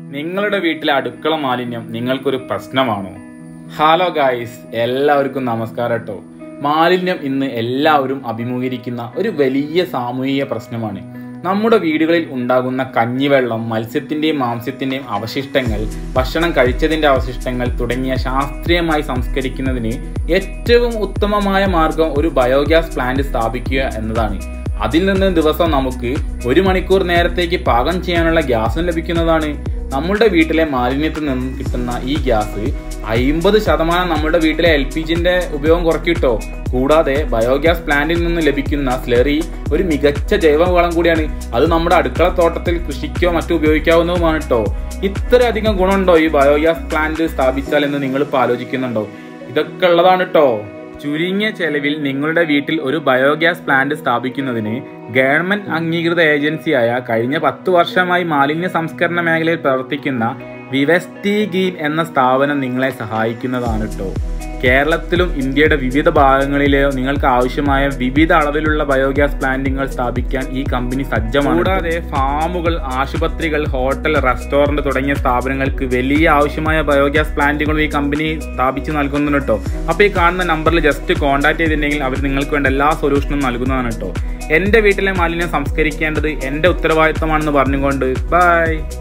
നിങ്ങളുടെ വീട്ടിലെ അടുക്കള മാലിന്യം നിങ്ങൾക്കൊരു പ്രശ്നമാണോ ഹലോ ഗായ്സ് എല്ലാവർക്കും നമസ്കാരം കേട്ടോ മാലിന്യം ഇന്ന് എല്ലാവരും അഭിമുഖീകരിക്കുന്ന ഒരു വലിയ സാമൂഹിക പ്രശ്നമാണ് നമ്മുടെ വീടുകളിൽ ഉണ്ടാകുന്ന കഞ്ഞിവെള്ളം മത്സ്യത്തിന്റെയും മാംസ്യത്തിന്റെയും അവശിഷ്ടങ്ങൾ ഭക്ഷണം കഴിച്ചതിന്റെ അവശിഷ്ടങ്ങൾ തുടങ്ങിയ ശാസ്ത്രീയമായി സംസ്കരിക്കുന്നതിന് ഏറ്റവും ഉത്തമമായ മാർഗം ഒരു ബയോഗ്യാസ് പ്ലാന്റ് സ്ഥാപിക്കുക എന്നതാണ് അതിൽ നിന്ന് ദിവസം നമുക്ക് ഒരു മണിക്കൂർ നേരത്തേക്ക് പാകം ചെയ്യാനുള്ള ഗ്യാസും ലഭിക്കുന്നതാണ് നമ്മുടെ വീട്ടിലെ മാലിന്യത്തിൽ നിന്ന് കിട്ടുന്ന ഈ ഗ്യാസ് അയിമ്പത് ശതമാനം നമ്മുടെ വീട്ടിലെ എൽ പി ജിന്റെ ഉപയോഗം കുറക്കിട്ടോ കൂടാതെ ബയോഗ്യാസ് പ്ലാന്റിൽ നിന്ന് ലഭിക്കുന്ന സ്ലറി ഒരു മികച്ച ജൈവവളം കൂടിയാണ് അത് നമ്മുടെ അടുക്കള തോട്ടത്തിൽ കൃഷിക്കോ മറ്റോ ഉപയോഗിക്കാവുന്നതുമാണ് കേട്ടോ ഇത്രയധികം ഗുണമുണ്ടോ ഈ ബയോഗ്യാസ് പ്ലാന്റ് സ്ഥാപിച്ചാൽ എന്ന് നിങ്ങൾ ഇപ്പോൾ ആലോചിക്കുന്നുണ്ടോ ഇതൊക്കെ ഉള്ളതാണ് കേട്ടോ ചുരുങ്ങിയ ചെലവിൽ നിങ്ങളുടെ വീട്ടിൽ ഒരു ബയോഗ്യാസ് പ്ലാന്റ് സ്ഥാപിക്കുന്നതിന് ഗവൺമെന്റ് അംഗീകൃത ഏജൻസിയായ കഴിഞ്ഞ പത്ത് വർഷമായി മാലിന്യ സംസ്കരണ മേഖലയിൽ പ്രവർത്തിക്കുന്ന വിവസ്റ്റി ഗീൻ എന്ന സ്ഥാപനം നിങ്ങളെ സഹായിക്കുന്നതാണ് കേട്ടോ കേരളത്തിലും ഇന്ത്യയുടെ വിവിധ ഭാഗങ്ങളിലെയോ നിങ്ങൾക്ക് ആവശ്യമായ വിവിധ അളവിലുള്ള ബയോഗ്യാസ് പ്ലാന്റുകൾ സ്ഥാപിക്കാൻ ഈ കമ്പനി സജ്ജമാണ് കൂടാതെ ഫാമുകൾ ആശുപത്രികൾ ഹോട്ടൽ റെസ്റ്റോറന്റ് തുടങ്ങിയ സ്ഥാപനങ്ങൾക്ക് വലിയ ആവശ്യമായ ബയോഗ്യാസ് പ്ലാന്റുകളും ഈ കമ്പനി സ്ഥാപിച്ച് നൽകുന്നുണ്ട് കേട്ടോ അപ്പോൾ ഈ കാണുന്ന നമ്പറിൽ ജസ്റ്റ് കോൺടാക്ട് ചെയ്തിട്ടുണ്ടെങ്കിൽ അവർ നിങ്ങൾക്ക് വേണ്ട എല്ലാ സൊല്യൂഷനും നൽകുന്നതാണ് കേട്ടോ എൻ്റെ വീട്ടിലെ മാലിന്യം സംസ്കരിക്കേണ്ടത് എൻ്റെ ഉത്തരവാദിത്തമാണെന്ന് പറഞ്ഞുകൊണ്ട് ബൈ